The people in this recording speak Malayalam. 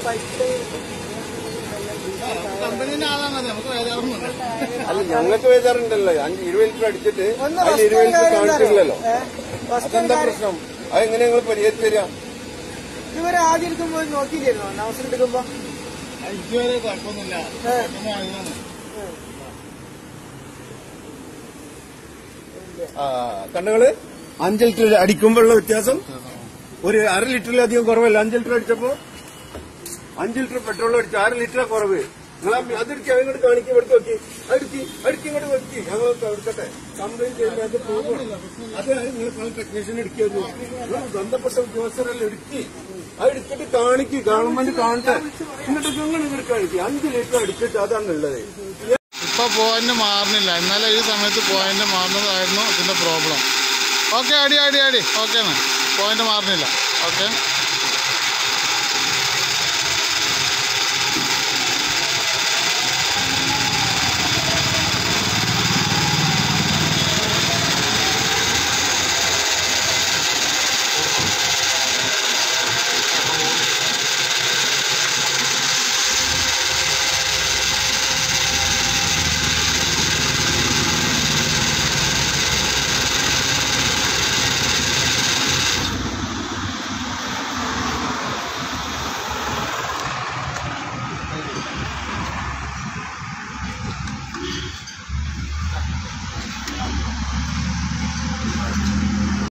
കമ്പനീന്റെ ആളാണ് നമുക്ക് വേദാറൊന്നുമില്ല അല്ല ഞങ്ങൾക്ക് വേദാറുണ്ടല്ലോ അഞ്ച് ഇരുപത് ലിറ്റർ അടിച്ചിട്ട് ഒന്ന് അതിൽ ഇരുപത് ലിറ്റർ വസ്തുവിന്റെ കാര്യം കാണിച്ചില്ലല്ലോ എന്താ അറിയോ? ഏ? വസ്തുവിന്റെ അതെന്താ കാര്യം- പ്രശ്നം അതെങ്ങനെ നിങ്ങൾ പരിഹരിച്ചു തരാം ഇവരെ ആദ്യം എടുക്കുമ്പോ നോക്കിയില്ലായിരുന്നോ നവസം എടുക്കുമ്പോ ഇതുവരെ കുഴപ്പമൊന്നുമില്ല ഏ. കുഴപ്പമൊന്നും ആയതാണ്. ആ, കണ്ണുകള് അഞ്ച് ലിറ്റർ അടിക്കുമ്പോഴുള്ള വ്യത്യാസം ഒരു അര ലിറ്ററിലധികം കുറവല്ല അഞ്ച് ലിറ്റർ അടിച്ചപ്പോ അഞ്ച് ലിറ്റർ പെട്രോൾ അടിച്ചു അര ലിറ്റർ കുറവ് നിങ്ങൾ അതെടുക്കി അങ്ങോട്ട് കാണിക്കും ഇവിടുത്തെ നോക്കി അടുക്കി അടുക്കി ഇങ്ങോട്ട് വെക്കി ഞങ്ങൾ എടുക്കട്ടെ കംപ്ലൈന്റ് ചെയ്യുമ്പോൾ അത് പോകും അത് നിങ്ങൾ ടെക്നീഷ്യൻ എടുക്കുന്നു ബന്ധപ്പെട്ട ഉദ്യോഗസ്ഥരെല്ലാം എടുക്കി അത് എടുത്തിട്ട് കാണിക്ക് ഗവൺമെന്റ് കാണട്ടെ എന്നിട്ട് നിങ്ങൾ ഇവർ കാണിക്കും അഞ്ച് ലിറ്റർ അടിച്ചിട്ട് അതാണ് ഉള്ളത് ഇപ്പൊ പോയിന്റ് മാറുന്നില്ല ഇന്നലെ ഈ സമയത്ത് പോയിന്റ് മാറുന്നതായിരുന്നു ഇതിന്റെ പ്രോബ്ലം ഓക്കെ അടി അടി അടി ഓക്കെ പോയിന്റ് മാറുന്നില്ല ഓക്കെ